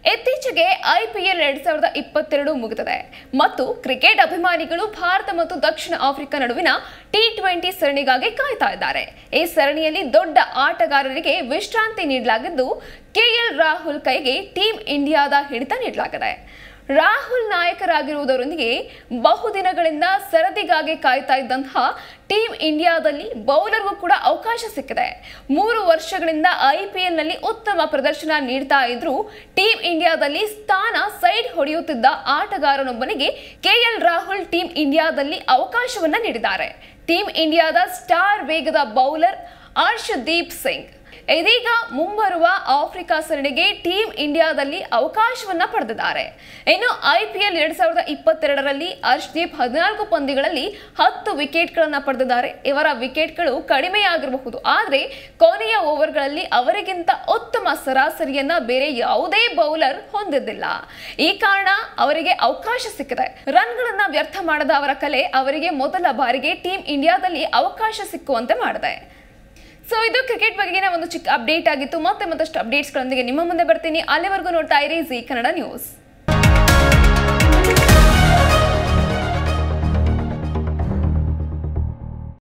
ಇತ್ತೀಚೆಗೆ ಐಪಿಎಲ್ ಎರಡ್ ಸಾವಿರದ ಇಪ್ಪತ್ತೆರಡು ಮುಗಿದಿದೆ ಮತ್ತು ಕ್ರಿಕೆಟ್ ಅಭಿಮಾನಿಗಳು ಭಾರತ ಮತ್ತು ದಕ್ಷಿಣ ಆಫ್ರಿಕಾ ನಡುವಿನ ಟಿ ಟ್ವೆಂಟಿ ಸರಣಿಗಾಗಿ ಕಾಯ್ತಾ ಇದ್ದಾರೆ ಈ ಸರಣಿಯಲ್ಲಿ ದೊಡ್ಡ ಆಟಗಾರರಿಗೆ ವಿಶ್ರಾಂತಿ ನೀಡಲಾಗಿದ್ದು ಕೆಎಲ್ ರಾಹುಲ್ ಕೈಗೆ ಟೀಂ ಇಂಡಿಯಾದ ಹಿಡಿತ ನೀಡಲಾಗಿದೆ ರಾಹುಲ್ ನಾಯಕರಾಗಿರುವುದರೊಂದಿಗೆ ಬಹುದಿನಗಳಿಂದ ಸರದಿಗಾಗಿ ಕಾಯ್ತಾ ಇದ್ದಂತಹ ಟೀಂ ಇಂಡಿಯಾದಲ್ಲಿ ಬೌಲರ್ಗೂ ಕೂಡ ಅವಕಾಶ ಸಿಕ್ಕಿದೆ ಮೂರು ವರ್ಷಗಳಿಂದ ಐಪಿಎಲ್ನಲ್ಲಿ ಉತ್ತಮ ಪ್ರದರ್ಶನ ನೀಡ್ತಾ ಇದ್ರು ಟೀಂ ಇಂಡಿಯಾದಲ್ಲಿ ಸ್ಥಾನ ಸೈಡ್ ಹೊಡೆಯುತ್ತಿದ್ದ ಆಟಗಾರನೊಬ್ಬನಿಗೆ ಕೆಎಲ್ ರಾಹುಲ್ ಟೀಂ ಇಂಡಿಯಾದಲ್ಲಿ ಅವಕಾಶವನ್ನ ನೀಡಿದ್ದಾರೆ ಟೀಂ ಇಂಡಿಯಾದ ಸ್ಟಾರ್ ವೇಗದ ಬೌಲರ್ ಹರ್ಷದೀಪ್ ಸಿಂಗ್ ಇದೀಗ ಮುಂಬರುವ ಆಫ್ರಿಕಾ ಸರಣಿಗೆ ಟೀಂ ಇಂಡಿಯಾದಲ್ಲಿ ಅವಕಾಶವನ್ನ ಪಡೆದಿದ್ದಾರೆ ಇನ್ನು ಐಪಿಎಲ್ ಎರಡ್ ಸಾವಿರದ ಇಪ್ಪತ್ತೆರಡರಲ್ಲಿ ಹರ್ಷದೀಪ್ ಹದಿನಾಲ್ಕು ಪಂದ್ಯಗಳಲ್ಲಿ ಹತ್ತು ವಿಕೆಟ್ಗಳನ್ನ ಪಡೆದಿದ್ದಾರೆ ಇವರ ವಿಕೆಟ್ಗಳು ಕಡಿಮೆಯಾಗಿರಬಹುದು ಆದರೆ ಕೊನೆಯ ಓವರ್ಗಳಲ್ಲಿ ಅವರಿಗಿಂತ ಉತ್ತಮ ಸರಾಸರಿಯನ್ನ ಬೇರೆ ಯಾವುದೇ ಬೌಲರ್ ಹೊಂದಿದ್ದಿಲ್ಲ ಈ ಕಾರಣ ಅವರಿಗೆ ಅವಕಾಶ ಸಿಕ್ಕಿದೆ ರನ್ಗಳನ್ನ ವ್ಯರ್ಥ ಮಾಡದ ಅವರ ಕಲೆ ಅವರಿಗೆ ಮೊದಲ ಬಾರಿಗೆ ಟೀಂ ಇಂಡಿಯಾದಲ್ಲಿ ಅವಕಾಶ ಸಿಕ್ಕುವಂತೆ ಮಾಡಿದೆ ಸೊ ಇದು ಕ್ರಿಕೆಟ್ ಬಗೆಗಿನ ಒಂದು ಚಿಕ್ಕ ಅಪ್ಡೇಟ್ ಆಗಿತ್ತು ಮತ್ತೆ ಮತ್ತಷ್ಟು ಅಪ್ಡೇಟ್ಸ್ಗಳೊಂದಿಗೆ ನಿಮ್ಮ ಮುಂದೆ ಬರ್ತೀನಿ ಅಲ್ಲಿವರೆಗೂ ನೋಡ್ತಾ ಇರಿ ಜಿ ಕನ್ನಡ ನ್ಯೂಸ್